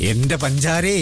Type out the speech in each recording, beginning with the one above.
എന്റെ പഞ്ചാരേ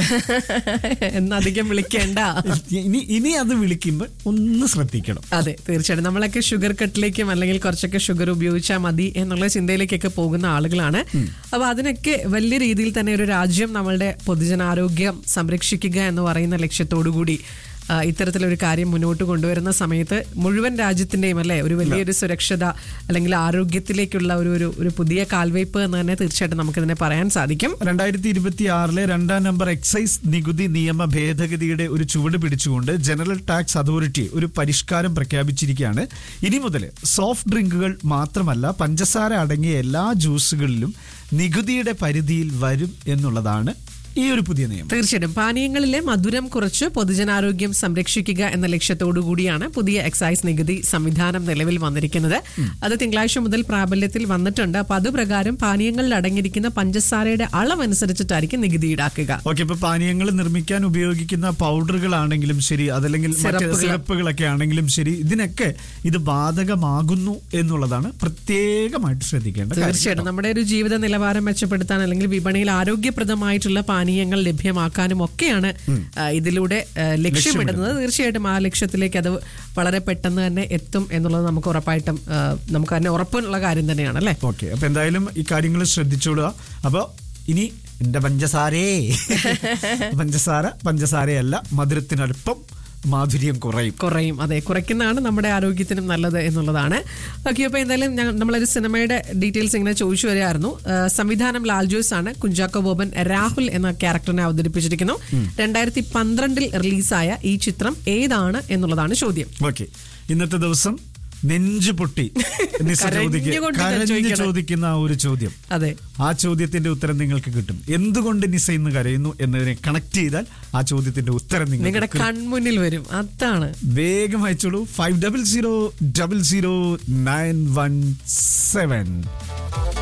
എന്നധികം വിളിക്കേണ്ട ഇനി ഇനി അത് വിളിക്കുമ്പോൾ ഒന്ന് ശ്രദ്ധിക്കണം അതെ തീർച്ചയായിട്ടും നമ്മളൊക്കെ ഷുഗർ കട്ടിലേക്കും അല്ലെങ്കിൽ കുറച്ചൊക്കെ ഷുഗർ ഉപയോഗിച്ചാൽ മതി എന്നുള്ള ചിന്തയിലേക്കൊക്കെ പോകുന്ന ആളുകളാണ് അപ്പൊ അതിനൊക്കെ വലിയ രീതിയിൽ തന്നെ ഒരു രാജ്യം നമ്മളുടെ പൊതുജനാരോഗ്യം സംരക്ഷിക്കുക എന്ന് പറയുന്ന ലക്ഷ്യത്തോടു കൂടി ആ, ഇത്തരത്തിലൊരു കാര്യം മുന്നോട്ട് കൊണ്ടുവരുന്ന സമയത്ത് മുഴുവൻ രാജ്യത്തിന്റെയും അല്ലെ ഒരു വലിയൊരു സുരക്ഷത അല്ലെങ്കിൽ ആരോഗ്യത്തിലേക്കുള്ള ഒരു ഒരു ഒരു പുതിയ കാൽവയ്പ് എന്ന് തന്നെ തീർച്ചയായിട്ടും നമുക്കിതിനെ പറയാൻ സാധിക്കും രണ്ടായിരത്തി ഇരുപത്തി ആറിലെ രണ്ടാം നമ്പർ എക്സൈസ് നികുതി നിയമ ഭേദഗതിയുടെ ഒരു ചുവട് പിടിച്ചുകൊണ്ട് ജനറൽ ടാക്സ് അതോറിറ്റി ഒരു പരിഷ്കാരം പ്രഖ്യാപിച്ചിരിക്കുകയാണ് ഇനി മുതൽ സോഫ്റ്റ് ഡ്രിങ്കുകൾ മാത്രമല്ല പഞ്ചസാര അടങ്ങിയ എല്ലാ ജ്യൂസുകളിലും നികുതിയുടെ പരിധിയിൽ വരും എന്നുള്ളതാണ് ഈ ഒരു പുതിയ നിയമം തീർച്ചയായിട്ടും പാനീയങ്ങളിലെ മധുരം കുറച്ച് പൊതുജനാരോഗ്യം സംരക്ഷിക്കുക എന്ന ലക്ഷ്യത്തോടു കൂടിയാണ് പുതിയ എക്സൈസ് നികുതി സംവിധാനം നിലവിൽ വന്നിരിക്കുന്നത് അത് തിങ്കളാഴ്ച മുതൽ പ്രാബല്യത്തിൽ വന്നിട്ടുണ്ട് അപ്പൊ അത് പ്രകാരം പാനീയങ്ങളിൽ അടങ്ങിയിരിക്കുന്ന പഞ്ചസാരയുടെ അളവനുസരിച്ചിട്ടായിരിക്കും നികുതി ഈടാക്കുക ഓക്കെ ഇപ്പൊ പാനീയങ്ങൾ നിർമ്മിക്കാൻ ഉപയോഗിക്കുന്ന പൗഡറുകളാണെങ്കിലും ശരി അതല്ലെങ്കിൽ മറ്റ് സിറപ്പുകൾ. സിറപ്പുകളൊക്കെ ആണെങ്കിലും ശരി ഇതിനൊക്കെ ഇത് ബാധകമാകുന്നു എന്നുള്ളതാണ് പ്രത്യേകമായിട്ട് ശ്രദ്ധിക്കേണ്ട കാര്യം തീർച്ചയായിട്ടും നമ്മുടെ ഒരു ജീവിത നിലവാരം മെച്ചപ്പെടുത്താൻ അല്ലെങ്കിൽ വിപണിയിൽ ആരോഗ്യപ്രദമായിട്ടുള്ള പാനീയങ്ങൾ ലഭ്യമാക്കാനും ഒക്കെയാണ് ആ, ഇതിലൂടെ ആ, ലക്ഷ്യമിടുന്നത് തീർച്ചയായിട്ടും ആ ലക്ഷ്യത്തിലേക്ക് അത് വളരെ പെട്ടെന്ന് തന്നെ എത്തും എന്നുള്ളത് നമുക്ക് ഉറപ്പായിട്ടും ആ, നമുക്ക് തന്നെ ഉറപ്പുള്ള കാര്യം തന്നെയാണ് അല്ലേ ഓക്കെ അപ്പൊ എന്തായാലും ഈ കാര്യങ്ങൾ ശ്രദ്ധിച്ചോളുക അപ്പൊ ഇനി എന്റെ പഞ്ചസാരേ പഞ്ചസാര പഞ്ചസാരയല്ല മധുരത്തിനടുപ്പം മാധുര്യം കുറയും കുറയും അതെ കുറയ്ക്കുന്നതാണ് നമ്മുടെ ആരോഗ്യത്തിനും നല്ലത് എന്നുള്ളതാണ് ഓക്കെ അപ്പോൾ എന്തായാലും ഞങ്ങൾ നമ്മളൊരു സിനിമയുടെ ഡീറ്റെയിൽസ് ഇങ്ങനെ ചോദിച്ചു വരികയായിരുന്നു ആ, സംവിധാനം ലാൽ ജോസ് ആണ് കുഞ്ചാക്കോ ബോബൻ രാഹുൽ എന്ന ക്യാരക്ടറിനെ അവതരിപ്പിച്ചിരിക്കുന്നു രണ്ടായിരത്തി പന്ത്രണ്ടിൽ റിലീസായ ഈ ചിത്രം ഏതാണ് എന്നുള്ളതാണ് ചോദ്യം ഓക്കെ ഇന്നത്തെ ദിവസം നെഞ്ചു പൊട്ടി നിസ ചോദിക്ക- കരഞ്ഞുകൊണ്ട് ഞാൻ കരഞ്ഞ് ചോദിക്കണം. ചോദിക്കുന്ന ആ ഒരു ചോദ്യം അതെ ആ ചോദ്യത്തിന്റെ ഉത്തരം നിങ്ങൾക്ക് കിട്ടും എന്തുകൊണ്ട് നിസ ഇന്ന് കരയുന്നു എന്നതിനെ കണക്ട് ചെയ്താൽ ആ ചോദ്യത്തിന്റെ ഉത്തരം നിങ്ങളുടെ നിങ്ങൾക്ക് കൺമുന്നിൽ വരും അതാണ് വേഗം അയച്ചോളൂ five double zero double zero nine one seven